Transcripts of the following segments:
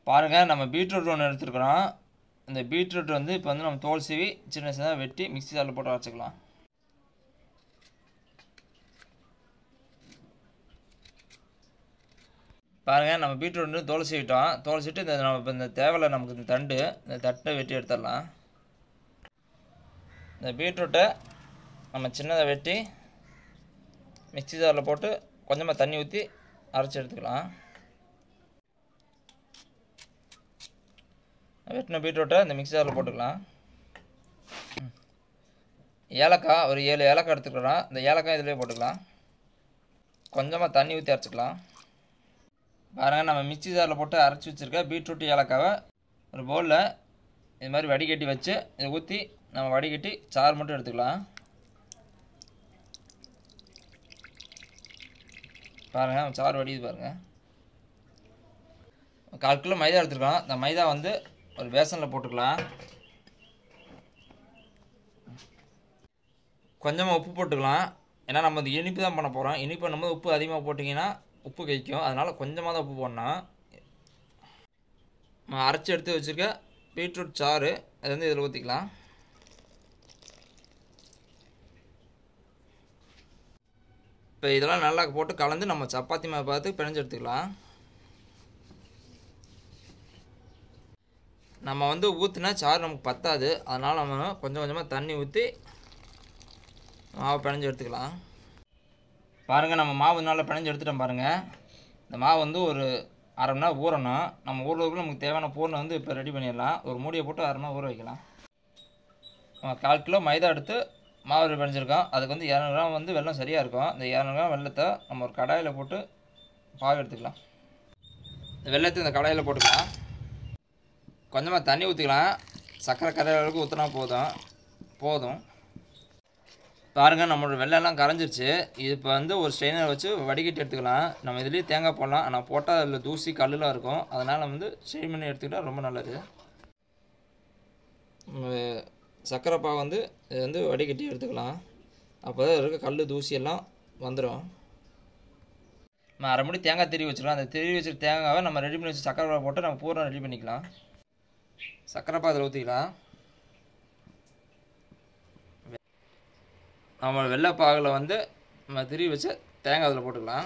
பாருங்கள் நம்ம பீட்ரூட் ஒன்று எடுத்துருக்குறோம் இந்த பீட்ரூட் வந்து இப்போ வந்து நம்ம தோல் சீவி சின்ன சின்னதாக வெட்டி மிக்ஸி ஜாரில் போட்டு அரைச்சிக்கலாம் பாருங்கள் நம்ம பீட்ரூட் வந்து தோல் சீவிட்டோம் தோல் சீவிட்டு இந்த நம்ம இப்போ இந்த தேவையில்ல நமக்கு இந்த தண்டு இந்த தட்டை வெட்டி எடுத்துடலாம் இந்த பீட்ரூட்டை நம்ம சின்னதாக வெட்டி மிக்ஸி ஜாரில் போட்டு கொஞ்சமாக தண்ணி ஊற்றி அரைச்சி எடுத்துக்கலாம் வெட்டின பீட்ரூட்டை இந்த மிக்ஸி ஜாரில் போட்டுக்கலாம் ம். ஏலக்காய் ஒரு ஏழு ஏலக்காய் எடுத்துக்கலாம் இந்த ஏலக்காய் இதிலே போட்டுக்கலாம் கொஞ்சமாக தண்ணி ஊற்றி அரைச்சிக்கலாம் பாருங்கள் நம்ம மிக்ஸி ஜாரில் போட்டு அரைச்சி வச்சுருக்க பீட்ரூட் ஏலக்காவை ஒரு பவுலில் இது மாதிரி வடிகட்டி வச்சு இதை ஊற்றி நம்ம வடிகட்டி சாறு மட்டும் எடுத்துக்கலாம் பாருங்கள் சாறு வடியுது பாருங்கள் கால் கிலோ மைதா எடுத்துருக்கோம் இந்த மைதா வந்து ஒரு பேசனில் போட்டுக்கலாம் கொஞ்சமாக உப்பு போட்டுக்கலாம் ஏன்னா நம்ம இந்த இனிப்பு தான் பண்ண போகிறோம் இனிப்பு பண்ணும்போது உப்பு அதிகமாக போட்டிங்கன்னா உப்பு கைக்கும் அதனால் கொஞ்சமாக தான் உப்பு போடணும் நம்ம அரைச்சி எடுத்து வச்சுருக்க பீட்ரூட் சாறு அது வந்து இதில் ஊற்றிக்கலாம் இப்போ இதெல்லாம் நல்லா போட்டு கலந்து நம்ம சப்பாத்தி மாவு பார்த்து பிணைஞ்சு எடுத்துக்கலாம் நம்ம வந்து ஊற்றினா சாறு நமக்கு பத்தாது அதனால் நம்ம கொஞ்சம் கொஞ்சமாக தண்ணி ஊற்றி மாவை பிணைஞ்சு எடுத்துக்கலாம் பாருங்கள் நம்ம மாவு நல்லா பிணைஞ்சு எடுத்துட்டோம் பாருங்கள் இந்த மாவு வந்து ஒரு அரை மணி நேரம் ஊறணும் நம்ம ஊறுறதுக்குள்ள நமக்கு தேவையான பூர்ணம் வந்து இப்போ ரெடி பண்ணிடலாம் ஒரு மூடியை போட்டு அரை மணி நேரம் ஊற வைக்கலாம் நம்ம கால் கிலோ மைதா எடுத்து மாவு ரெடி பண்ணிச்சிருக்கோம் அதுக்கு வந்து இரநூறு கிராம் வந்து வெல்லம் சரியாக இருக்கும் இந்த இரநூறு கிராம் வெள்ளத்தை நம்ம ஒரு கடாயில் போட்டு பாகு எடுத்துக்கலாம் இந்த வெள்ளத்தை இந்த கடாயில் போட்டுக்கலாம் கொஞ்சமாக தண்ணி ஊற்றிக்கலாம் சர்க்கரை கரை அளவுக்கு ஊற்றினா போதும் போதும் பாருங்கள் நம்மளோட வெள்ளம்லாம் கரைஞ்சிருச்சு இது இப்போ வந்து ஒரு ஸ்ட்ரெயினர் வச்சு வடிகட்டி எடுத்துக்கலாம் நம்ம இதுலேயே தேங்காய் போடலாம் ஆனால் போட்டால் அதில் தூசி கல்லுலாம் இருக்கும் அதனால் வந்து ஸ்ட்ரெயின் பண்ணி எடுத்துக்கிட்டால் ரொம்ப நல்லது நம்ம சர்க்கரை பாகு வந்து இது வந்து வடிகட்டி எடுத்துக்கலாம் அப்போ தான் இருக்க கல் தூசி எல்லாம் வந்துடும் நம்ம அரை மணி தேங்காய் திருவி வச்சுக்கலாம் அந்த திருவி வச்சுருக்க தேங்காவை நம்ம ரெடி பண்ணி வச்சு சர்க்கரை பாகு போட்டு நம்ம பூரம் ரெடி பண்ணிக்கலாம் சர்க்கரை பாதில் ஊற்றிக்கலாம் நம்ம வெள்ளைப்பாகில் வந்து நம்ம திரி வச்சு தேங்காய் அதில் போட்டுக்கலாம்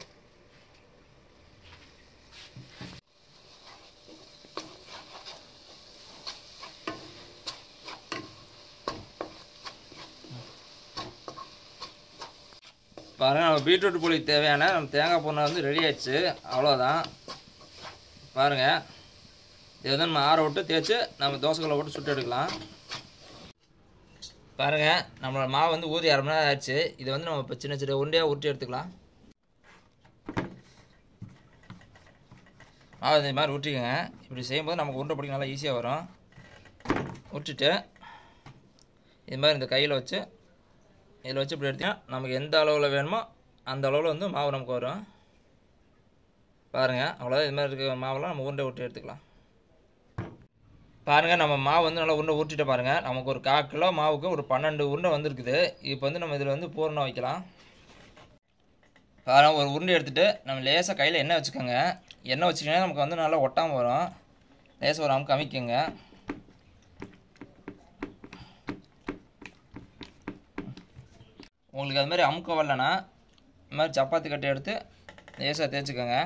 பாருங்கள் நம்ம பீட்ரூட் புளிக்கு தேவையான நம்ம தேங்காய் பூனை வந்து ரெடி ஆயிடுச்சு அவ்வளோதான் பாருங்கள் இதை வந்து நம்ம ஆற விட்டு தேய்ச்சி நம்ம தோசைக்கல்ல போட்டு சுட்டு எடுக்கலாம் பாருங்கள் நம்மளோட மாவு வந்து ஊறி அரை மணி நேரம் ஆயிடுச்சு இதை வந்து நம்ம இப்போ சின்ன சின்ன உருண்டையாக உருட்டி எடுத்துக்கலாம் மாவு இந்த மாதிரி உருட்டிக்கோங்க இப்படி செய்யும்போது நமக்கு உருண்டை பிடிக்க நல்லா ஈஸியாக வரும் உருட்டிட்டு இது மாதிரி இந்த கையில் வச்சு இதில் வச்சு இப்படி எடுத்தீங்கன்னா நமக்கு எந்த அளவில் வேணுமோ அந்த அளவில் வந்து மாவு நமக்கு வரும் பாருங்கள் அவ்வளோதான் இது மாதிரி இருக்க மாவெல்லாம் நம்ம உருண்டை உருட்டி எடுத்துக்கலாம் பாருங்கள் நம்ம மாவு வந்து நல்லா உருண்டை ஊற்றிட்டு பாருங்கள் நமக்கு ஒரு கால் கிலோ மாவுக்கு ஒரு பன்னெண்டு உருண்டை வந்திருக்குது இப்போ வந்து நம்ம இதில் வந்து பூரணம் வைக்கலாம் பாருங்கள் ஒரு உருண்டை எடுத்துகிட்டு நம்ம லேசாக கையில் எண்ணெய் வச்சுக்கோங்க எண்ணெய் வச்சுக்கிட்டா நமக்கு வந்து நல்லா ஒட்டாமல் வரும் லேசாக ஒரு அமுக்கு அமைக்குங்க உங்களுக்கு அது மாதிரி அமுக்க வரலன்னா இந்த மாதிரி சப்பாத்தி கட்டை எடுத்து லேசாக தேய்ச்சிக்கோங்க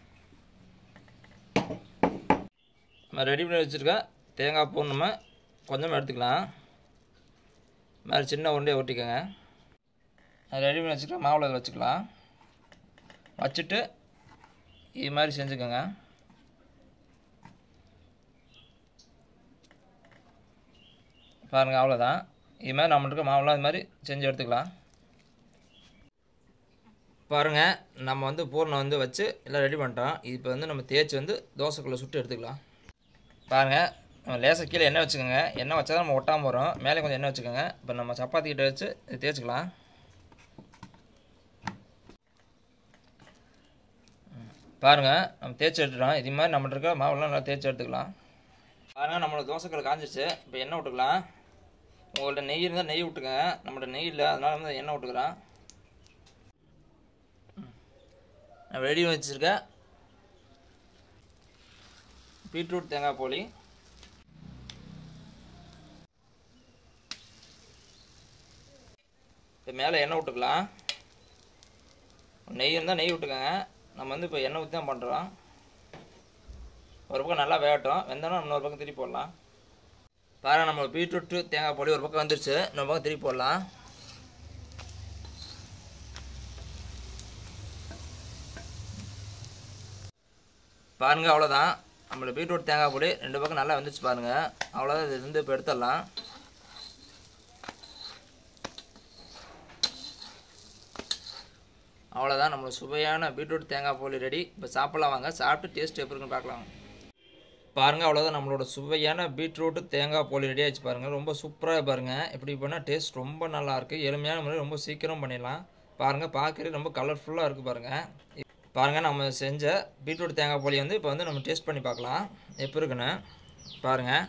நம்ம ரெடி பண்ணி வச்சுருக்க தேங்காய் பூ நம்ம கொஞ்சமாக எடுத்துக்கலாம் இது மாதிரி சின்ன உருண்டையை ஒட்டிக்கோங்க அது ரெடி பண்ணி வச்சுக்கலாம் மாவில் அதில் வச்சுக்கலாம் வச்சுட்டு இது மாதிரி செஞ்சுக்கோங்க பாருங்கள் அவ்வளோதான் இது மாதிரி நம்மள்ட்ட இருக்க மாவுலாம் இது மாதிரி செஞ்சு எடுத்துக்கலாம் பாருங்கள் நம்ம வந்து பூர்ணம் வந்து வச்சு எல்லாம் ரெடி பண்ணிட்டோம் இப்போ வந்து நம்ம தேய்ச்சி வந்து தோசைக்குள்ளே சுட்டு எடுத்துக்கலாம் பாருங்கள் நம்ம லேசாக கீழே எண்ணெய் வச்சுக்கோங்க எண்ணெய் வச்சா தான் நம்ம ஒட்டாமல் வரும் மேலே கொஞ்சம் எண்ணெய் வச்சுக்கோங்க இப்போ நம்ம சப்பாத்தி கிட்ட வச்சு இது தேய்ச்சிக்கலாம் பாருங்கள் நம்ம தேய்ச்சி எடுத்துட்டோம் இது மாதிரி நம்மள்ட்ட இருக்க மாவுலாம் நல்லா தேய்ச்சி எடுத்துக்கலாம் பாருங்கள் நம்மளோட தோசைக்கல் காஞ்சிருச்சு இப்போ எண்ணெய் விட்டுக்கலாம் உங்கள்ட்ட நெய் இருந்தால் நெய் விட்டுக்கோங்க நம்மள்ட்ட நெய் இல்லை அதனால வந்து எண்ணெய் விட்டுக்கிறேன் நான் ரெடி வச்சுருக்கேன் பீட்ரூட் தேங்காய் போலி இப்போ மேலே எண்ணெய் விட்டுக்கலாம் நெய் இருந்தால் நெய் விட்டுக்கோங்க நம்ம வந்து இப்போ எண்ணெய் ஊற்றி தான் பண்ணுறோம் ஒரு பக்கம் நல்லா வேகட்டும் வெந்தோன்னா இன்னொரு பக்கம் திருப்பி போடலாம் பாருங்க நம்ம பீட்ரூட்டு தேங்காய் பொடி ஒரு பக்கம் வந்துருச்சு இன்னொரு பக்கம் திருப்பி போடலாம் பாருங்கள் அவ்வளோதான் நம்மளோட பீட்ரூட் தேங்காய் பொடி ரெண்டு பக்கம் நல்லா வந்துச்சு பாருங்கள் அவ்வளோதான் இது வந்து இப்போ எடுத்துடலாம் அவ்வளோதான் நம்மளோட சுவையான பீட்ரூட் தேங்காய் போலி ரெடி இப்போ சாப்பிட்லாம் வாங்க சாப்பிட்டு டேஸ்ட் எப்படி இருக்குன்னு பார்க்கலாம் பாருங்கள் அவ்வளோதான் நம்மளோட சுவையான பீட்ரூட் தேங்காய் போலி ரெடி ஆச்சு பாருங்கள் ரொம்ப சூப்பராக பாருங்கள் எப்படி பண்ணால் டேஸ்ட் ரொம்ப நல்லாயிருக்கு எளிமையான முறை ரொம்ப சீக்கிரம் பண்ணிடலாம் பாருங்கள் பார்க்கறது ரொம்ப கலர்ஃபுல்லாக இருக்குது பாருங்கள் பாருங்கள் நம்ம செஞ்ச பீட்ரூட் தேங்காய் போலி வந்து இப்போ வந்து நம்ம டேஸ்ட் பண்ணி பார்க்கலாம் எப்படி இருக்குன்னு பாருங்கள்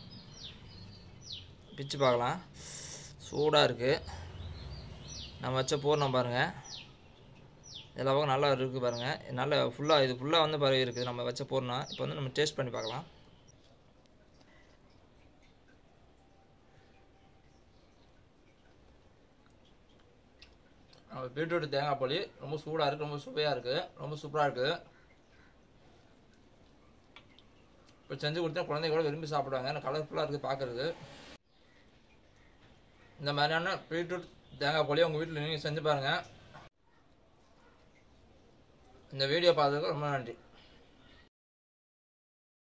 பிச்சு பார்க்கலாம் சூடாக இருக்குது நம்ம வச்ச பூர்ணம் பாருங்கள் எல்லா பக்கம் நல்லா இருக்குது பாருங்கள் நல்ல ஃபுல்லாக இது ஃபுல்லாக வந்து பாரு இருக்குது நம்ம வச்ச பூர்ணம் இப்போ வந்து நம்ம டேஸ்ட் பண்ணி பார்க்கலாம் நம்ம பீட்ரூட் தேங்காய் போலி ரொம்ப சூடாக இருக்குது ரொம்ப சுவையாக இருக்குது ரொம்ப சூப்பராக இருக்குது இப்போ செஞ்சு கொடுத்தா குழந்தைங்க கூட விரும்பி சாப்பிடுவாங்க கலர்ஃபுல்லாக இருக்குது பார்க்குறது இந்த மாதிரியான பீட்ரூட் தேங்காய் போலி உங்கள் வீட்டில் நீங்கள் செஞ்சு பாருங்கள் இந்த வீடியோ பார்த்ததுக்கு ரொம்ப நன்றி